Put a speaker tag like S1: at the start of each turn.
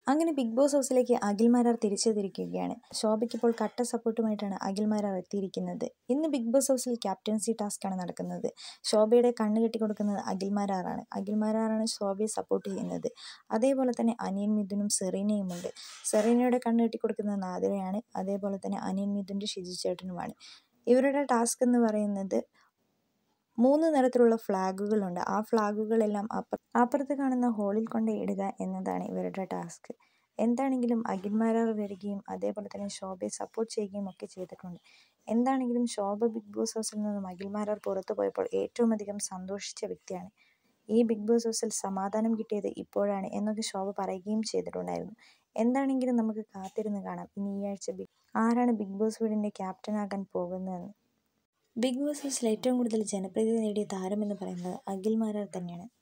S1: അങ്ങനെ big boss ഹൗസിലേക്ക് അഖിൽ മാരാർ തിരിച്ചെത്തിയിരിക്കുകയാണ് ശോഭയ്ക്കിപ്പോൾ കട്ട സപ്പോർട്ടുമായിട്ടാണ് അഖിൽ മാരാർ എത്തിയിരിക്കുന്നത് ഇന്ന് ബിഗ് ബോസ് ഹൗസിൽ ക്യാപ്റ്റൻസി ടാസ്ക്കാണ് നടക്കുന്നത് ശോഭയുടെ കണ്ണ് കെട്ടി കൊടുക്കുന്നത് അഖിൽ മാരാറാണ് അഖിൽ മാരാറാണ് ശോഭയെ സപ്പോർട്ട് ചെയ്യുന്നത് അതേപോലെ തന്നെ അനിയൻ മിഥുനും സെറീനയുമുണ്ട് സെറീനയുടെ കണ്ണ് കെട്ടി കൊടുക്കുന്നത് നാദിറയാണ് അതേപോലെ തന്നെ അനിയൻ മിഥുൻ്റെ ഷിജു ചേട്ടനുമാണ് ഇവരുടെ ടാസ്ക് എന്ന് പറയുന്നത് മൂന്ന് നിറത്തിലുള്ള ഫ്ലാഗുകളുണ്ട് ആ ഫ്ലാഗുകളെല്ലാം അപ്പുറ അപ്പുറത്ത് കാണുന്ന ഹോളിൽ കൊണ്ട് ഇടുക എന്നതാണ് ഇവരുടെ ടാസ്ക് എന്താണെങ്കിലും അഖിൽമാരാർ വരികയും അതേപോലെ തന്നെ ശോഭയെ സപ്പോർട്ട് ചെയ്യുകയും ഒക്കെ ചെയ്തിട്ടുണ്ട് എന്താണെങ്കിലും ശോഭ ബിഗ് ബോസ് ഹൗസിൽ നിന്നും അഖിൽമാരാർ പുറത്തു പോയപ്പോൾ ഏറ്റവും അധികം സന്തോഷിച്ച വ്യക്തിയാണ് ഈ ബിഗ് ബോസ് ഹൗസിൽ സമാധാനം കിട്ടിയത് ഇപ്പോഴാണ് എന്നൊക്കെ ശോഭ പറയുകയും ചെയ്തിട്ടുണ്ടായിരുന്നു എന്താണെങ്കിലും നമുക്ക് കാത്തിരുന്ന് കാണാം ഇനി ഈ ആഴ്ച ബിഗ് ആരാണ് ബിഗ് ബോസ് വീടിൻ്റെ ക്യാപ്റ്റനാകാൻ പോകുന്നതെന്ന് ബിഗ് ബോസ് ഹൗസിൽ ഏറ്റവും കൂടുതൽ ജനപ്രീതി നേടിയ താരമെന്ന് പറയുന്നത് അഖിൽ മാരാർ തന്നെയാണ്